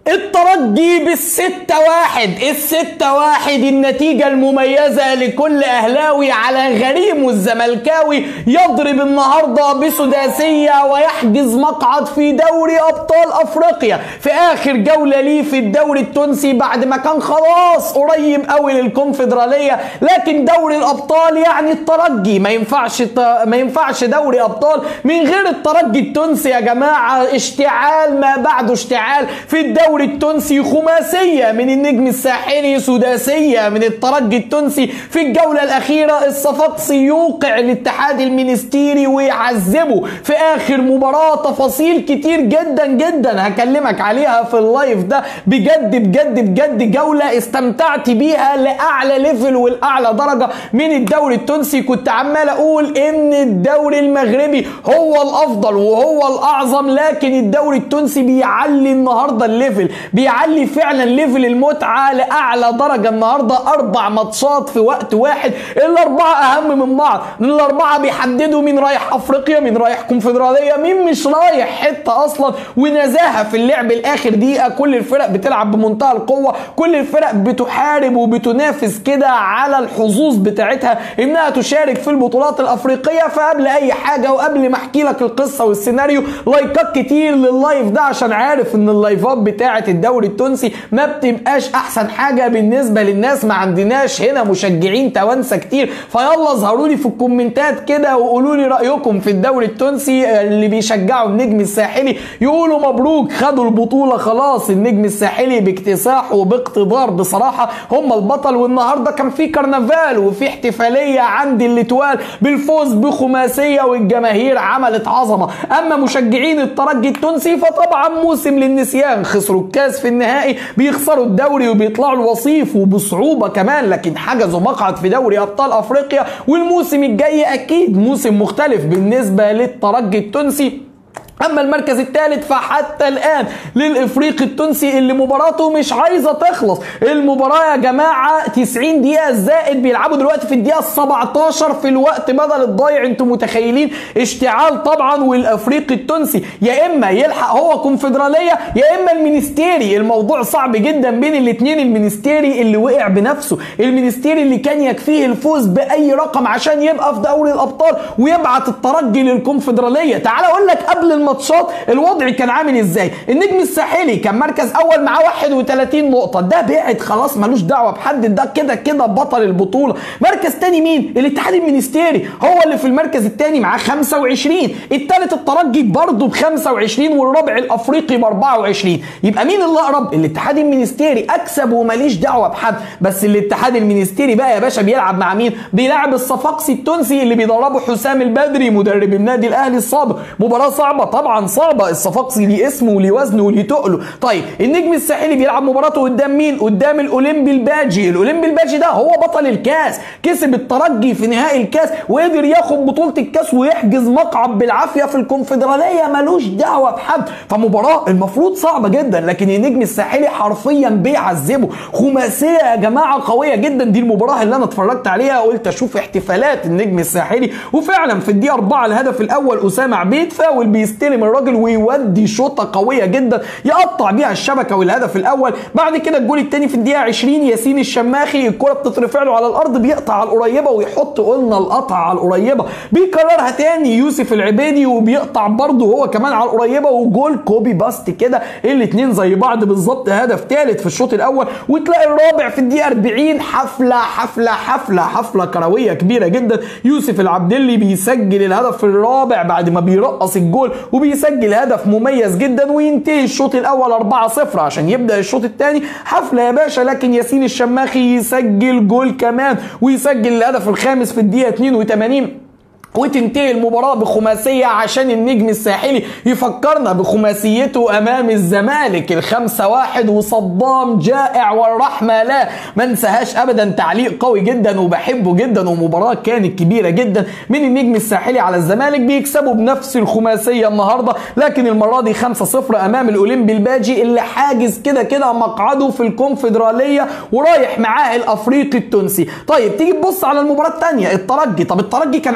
الترجي بالستة واحد الستة واحد النتيجة المميزة لكل أهلاوي على غريمه الزملكاوي يضرب النهاردة بسداسية ويحجز مقعد في دوري أبطال أفريقيا في آخر جولة ليه في الدوري التونسي بعد ما كان خلاص قريب قوي للكونفدرالية لكن دوري الأبطال يعني الترجي ما ينفعش ما ينفعش دوري أبطال من غير الترجي التونسي يا جماعة اشتعال ما بعده اشتعال في الدوري الدوري التونسي خماسية من النجم الساحلي سداسية من الترجي التونسي في الجولة الأخيرة الصفاقسي يوقع الاتحاد المنستيري ويعذبه في آخر مباراة تفاصيل كتير جدا جدا هكلمك عليها في اللايف ده بجد بجد بجد جولة استمتعت بيها لأعلى ليفل والأعلى درجة من الدوري التونسي كنت عمال أقول إن الدوري المغربي هو الأفضل وهو الأعظم لكن الدوري التونسي بيعلي النهاردة الليفل بيعلي فعلا ليفل المتعه لاعلى درجه النهارده اربع ماتشات في وقت واحد الاربعه اهم من بعض الاربعه بيحددوا مين رايح افريقيا مين رايح كونفدراليه مين مش رايح حته اصلا ونزاهه في اللعب الاخر دقيقه كل الفرق بتلعب بمنتهى القوه كل الفرق بتحارب وبتنافس كده على الحظوظ بتاعتها انها تشارك في البطولات الافريقيه فقبل اي حاجه وقبل ما احكي لك القصه والسيناريو لايكات كتير لللايف ده عشان عارف ان اللايفات بتاعت بتاعه الدوري التونسي ما بتبقاش احسن حاجه بالنسبه للناس ما عندناش هنا مشجعين توانسه كتير فيلا اظهروا لي في الكومنتات كده وقولوا لي رايكم في الدوري التونسي اللي بيشجعوا النجم الساحلي يقولوا مبروك خدوا البطوله خلاص النجم الساحلي باكتساح وباقتدار بصراحه هم البطل والنهارده كان في كرنفال وفي احتفاليه عند الاتوال بالفوز بخماسيه والجماهير عملت عظمه اما مشجعين الترجي التونسي فطبعا موسم للنسيان خسروا الكاس في النهائي بيخسروا الدوري وبيطلعوا الوصيف وبصعوبه كمان لكن حجزوا مقعد في دوري ابطال افريقيا والموسم الجاي اكيد موسم مختلف بالنسبه للترجي التونسي اما المركز الثالث فحتى الان للافريقي التونسي اللي مباراته مش عايزه تخلص المباراه يا جماعه 90 دقيقه زائد بيلعبوا دلوقتي في الدقيقه 17 في الوقت بدل الضايع انتم متخيلين اشتعال طبعا والافريقي التونسي يا اما يلحق هو كونفدراليه يا اما المينستيري الموضوع صعب جدا بين الاثنين المينستيري اللي وقع بنفسه المينستيري اللي كان يكفيه الفوز باي رقم عشان يبقى في دوري الابطال ويبعت الترجي للكونفدراليه تعال اقول لك قبل الماتشات الوضع كان عامل ازاي النجم الساحلي كان مركز اول معاه 31 نقطه ده بعد خلاص ملوش دعوه بحد ده كده كده بطل البطوله مركز تاني مين الاتحاد المنستيري هو اللي في المركز الثاني معاه 25 الثالث الترجي برضه ب 25 والرابع الافريقي ب 24 يبقى مين اللي اقرب الاتحاد المنستيري اكسب وماليش دعوه بحد بس الاتحاد المنستيري بقى يا باشا بيلعب مع مين بيلعب الصفاقسي التونسي اللي بيدربه حسام البدري مدرب النادي الاهلي السابق مباراه صعبه طبعا صعبه الصفاقسي ليه اسمه وليه وزنه وليه تقله طيب النجم الساحلي بيلعب مباراته قدام مين قدام الاولمبي الباجي الاولمبي الباجي ده هو بطل الكاس كسب الترجي في نهائي الكاس وقدر ياخد بطوله الكاس ويحجز مقعد بالعافيه في الكونفدراليه ملوش دعوه بحد فمباراه المفروض صعبه جدا لكن النجم الساحلي حرفيا بيعذبه خماسيه يا جماعه قويه جدا دي المباراه اللي انا اتفرجت عليها قلت اشوف احتفالات النجم الساحلي وفعلا في الدقيقه 4 الهدف الاول اسامه عبيد فاول بيستلم الراجل ويودي شوطه قويه جدا يقطع بيها الشبكه والهدف الاول بعد كده الجول الثاني في الدقيقه 20 ياسين الشماخي الكره بتترفع له على الارض بيقطع على القريبه ويحط قلنا القطع على القريبه بيكررها تاني يوسف العبيدي وبيقطع برضه هو كمان على القريبه وجول كوبي باست كده الاثنين زي بعض بالظبط هدف ثالث في الشوط الاول وتلاقي الرابع في الدقيقه 40 حفله حفله حفله حفله كرويه كبيره جدا يوسف العبدلي بيسجل الهدف الرابع بعد ما بيرقص الجول وبيسجل هدف مميز جدا وينتهي الشوط الاول 4-0 عشان يبدا الشوط الثاني حفله يا باشا لكن ياسين الشماخي يسجل جول كمان ويسجل الهدف الخامس في الدقيقه 82 وتنتهي المباراة بخماسية عشان النجم الساحلي يفكرنا بخماسيته أمام الزمالك الخمسة واحد وصدام جائع والرحمة لا ما انساهاش أبدا تعليق قوي جدا وبحبه جدا ومباراة كانت كبيرة جدا من النجم الساحلي على الزمالك بيكسبوا بنفس الخماسية النهاردة لكن المرة دي 5-0 أمام الأولمبي الباجي اللي حاجز كده كده مقعده في الكونفدرالية ورايح معاه الأفريقي التونسي طيب تيجي تبص على المباراة الثانية الترجي طب الترجي كان عايز إيه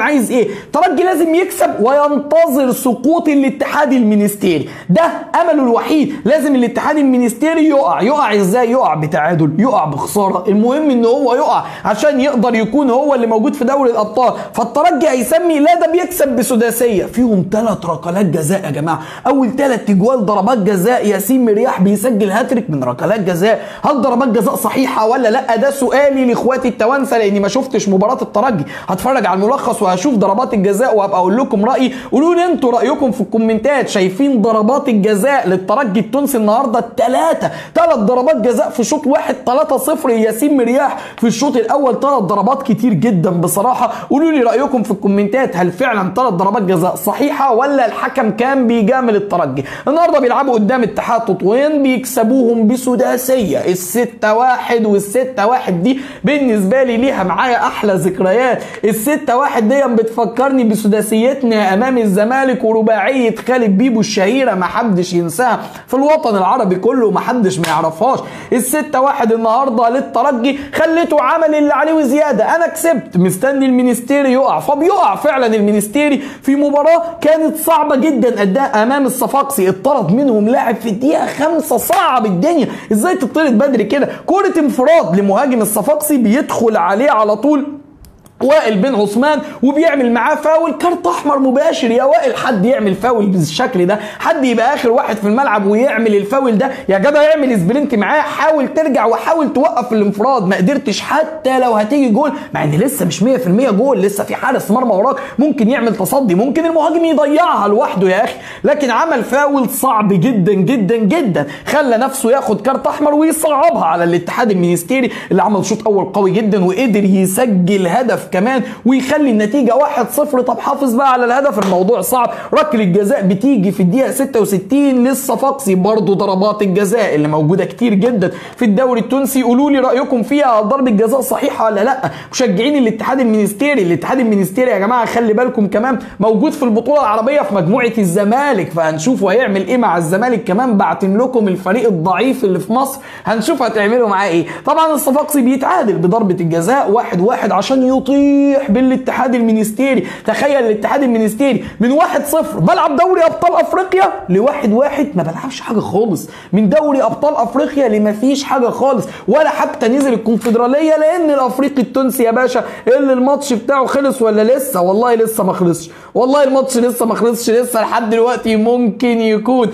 ليه الترجي لازم يكسب وينتظر سقوط الاتحاد المنستيري ده امله الوحيد لازم الاتحاد المنستيري يقع يقع ازاي يقع بتعادل يقع بخساره المهم ان هو يقع عشان يقدر يكون هو اللي موجود في دوري الابطال فالترجي هيسمي لا ده بيكسب بسداسيه فيهم ثلاث ركلات جزاء يا جماعه اول ثلاث تجوال ضربات جزاء ياسين مرياح بيسجل هاتريك من ركلات جزاء هل ضربات جزاء صحيحه ولا لا ده سؤالي لاخواتي التوانسه لاني ما شفتش مباراه الترجي هتفرج على الملخص وهشوف ضربات الجزاء وهبقى اقول لكم رايي قولوا لي انتوا رايكم في الكومنتات شايفين ضربات الجزاء للترجي التونسي النهارده الثلاثه ثلاث ضربات جزاء في شوط واحد 3-0 ياسين مرياح في الشوط الاول ثلاث ضربات كتير جدا بصراحه قولوا لي رايكم في الكومنتات هل فعلا ثلاث ضربات جزاء صحيحه ولا الحكم كان بيجامل الترجي النهارده بيلعبوا قدام اتحاد تطوين بيكسبوهم بسداسيه الستة واحد والستة واحد دي بالنسبه لي ليها معايا احلى ذكريات الستة واحد دي بتفكرني بسداسيتنا امام الزمالك ورباعيه خالد بيبو الشهيره ما حدش ينساها في الوطن العربي كله ما حدش ما يعرفهاش الستة واحد النهارده للترجي خليته عمل اللي عليه وزياده انا كسبت مستني المينستيري يقع فبيقع فعلا المينستيري في مباراه كانت صعبه جدا اداء امام الصفاقسي اتطرد منهم لاعب في الدقيقه خمسة صعب الدنيا ازاي تطرد بدري كده كره انفراد لمهاجم الصفاقسي بيدخل عليه على طول وائل بن عثمان وبيعمل معاه فاول كارت احمر مباشر يا وائل حد يعمل فاول بالشكل ده حد يبقى اخر واحد في الملعب ويعمل الفاول ده يا جدع اعمل سبرنت معاه حاول ترجع وحاول توقف الانفراد ما قدرتش حتى لو هتيجي جول مع ان لسه مش 100% جول لسه في حارس مرمى وراك ممكن يعمل تصدي ممكن المهاجم يضيعها لوحده يا اخي لكن عمل فاول صعب جدا جدا جدا خلى نفسه ياخد كارت احمر ويصعبها على الاتحاد المينستيري اللي عمل شوط اول قوي جدا وقدر يسجل هدف كمان ويخلي النتيجه 1-0 طب حافظ بقى على الهدف الموضوع صعب ركله الجزاء بتيجي في الدقيقه 66 للصفاقسي برضه ضربات الجزاء اللي موجوده كتير جدا في الدوري التونسي قولوا لي رايكم فيها ضربه جزاء صحيحه ولا لا مشجعين الاتحاد المينستيري الاتحاد المينستيري يا جماعه خلي بالكم كمان موجود في البطوله العربيه في مجموعه الزمالك فهنشوف هيعمل ايه مع الزمالك كمان بعتم لكم الفريق الضعيف اللي في مصر هنشوف هتعملوا معاه ايه طبعا الصفاقسي بيتعادل بضربه الجزاء واحد واحد عشان يطيح بالاتحاد المينستيري تخيل الاتحاد المينستيري من واحد صفر بلعب دوري ابطال افريقيا لواحد واحد ما بلعبش حاجه خالص من دوري ابطال افريقيا لما فيش حاجه خالص ولا حتى نزل الكونفدراليه لان الافريقي التونسي يا باشا اللي الماتش بتاعه خلص ولا لسه والله لسه ما خلصش والله الماتش لسه ما خلصش لسه لحد دلوقتي ممكن يكون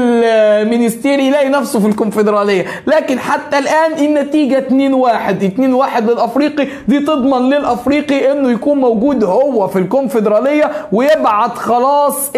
المينستيري يلاقي نفسه في الكونفدراليه لكن حتى الان النتيجه 2 1 2 1 للافريقي دي تضمن للافريقي انه يكون موجود هو في الكونفدراليه ويبعت خلاص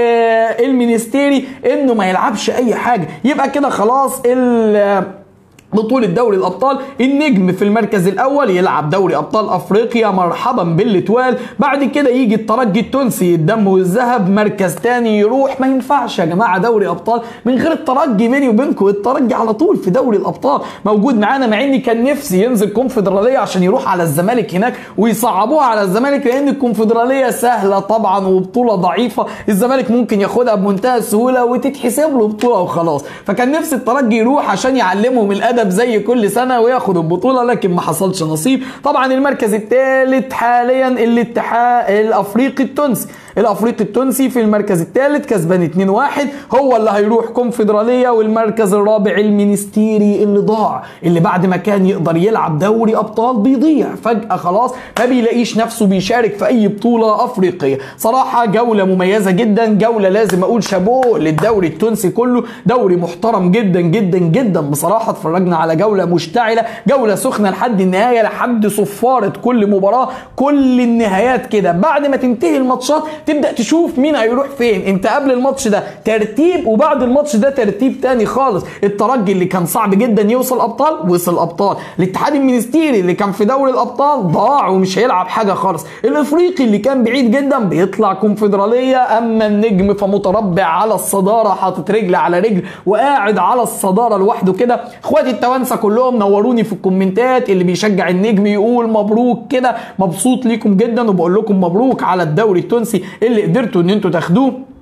إيه المينستيري انه ما يلعبش اي حاجه يبقى كده خلاص ال بطولة دوري الأبطال النجم في المركز الأول يلعب دوري أبطال أفريقيا مرحبا باللتوال بعد كده يجي الترجي التونسي الدم والذهب مركز تاني يروح ما ينفعش يا جماعة دوري أبطال من غير الترجي بيني وبينكم الترجي على طول في دوري الأبطال موجود معانا مع إني كان نفسي ينزل كونفدرالية عشان يروح على الزمالك هناك ويصعبوها على الزمالك لأن الكونفدرالية سهلة طبعا وبطولة ضعيفة الزمالك ممكن ياخدها بمنتهى السهولة وتتحسب له بطولة وخلاص فكان نفسي الترجي يروح عشان يعلمهم الأدب زي كل سنه وياخد البطوله لكن ما حصلش نصيب طبعا المركز الثالث حاليا الاتحاد الافريقي التونسي الافريقي التونسي في المركز الثالث كسبان 2-1 هو اللي هيروح كونفدراليه والمركز الرابع المينستيري اللي ضاع اللي بعد ما كان يقدر يلعب دوري ابطال بيضيع فجاه خلاص ما بيلاقيش نفسه بيشارك في اي بطوله افريقيه صراحه جوله مميزه جدا جوله لازم اقول شابوه للدوري التونسي كله دوري محترم جدا جدا جدا بصراحه اتفرجنا على جوله مشتعله جوله سخنه لحد النهايه لحد صفاره كل مباراه كل النهايات كده بعد ما تنتهي الماتشات تبدا تشوف مين هيروح فين انت قبل الماتش ده ترتيب وبعد الماتش ده ترتيب تاني خالص الترجي اللي كان صعب جدا يوصل ابطال وصل ابطال الاتحاد المينستيري اللي كان في دوري الابطال ضاع ومش هيلعب حاجه خالص الافريقي اللي كان بعيد جدا بيطلع كونفدراليه اما النجم فمتربع على الصداره حاطط رجل على رجل وقاعد على الصداره لوحده كده اخواتي التوانسه كلهم نوروني في الكومنتات اللي بيشجع النجم يقول مبروك كده مبسوط ليكم جدا وبقول لكم مبروك على الدوري التونسي اللي قدرتوا ان انتوا تاخدوه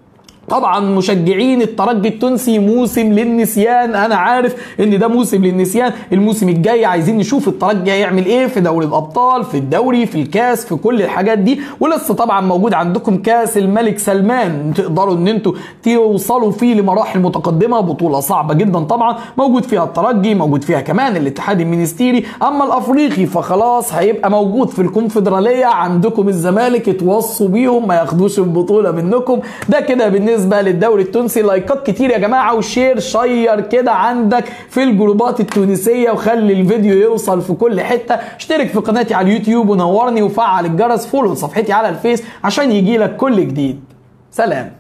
طبعا مشجعين الترجي التونسي موسم للنسيان انا عارف ان ده موسم للنسيان الموسم الجاي عايزين نشوف الترجي هيعمل ايه في دوري الابطال في الدوري في الكاس في كل الحاجات دي ولسه طبعا موجود عندكم كاس الملك سلمان تقدروا ان انتوا توصلوا فيه لمراحل متقدمه بطوله صعبه جدا طبعا موجود فيها الترجي موجود فيها كمان الاتحاد المنستيري اما الافريقي فخلاص هيبقى موجود في الكونفدراليه عندكم الزمالك اتوصوا بيهم ما ياخدوش البطوله منكم ده كده بالنسبه للدوري التونسي لايكات كتير يا جماعه وشير شير كده عندك في الجروبات التونسيه وخلي الفيديو يوصل في كل حته اشترك في قناتي على اليوتيوب ونورني وفعل الجرس فولو صفحتي على الفيس عشان يجيلك كل جديد سلام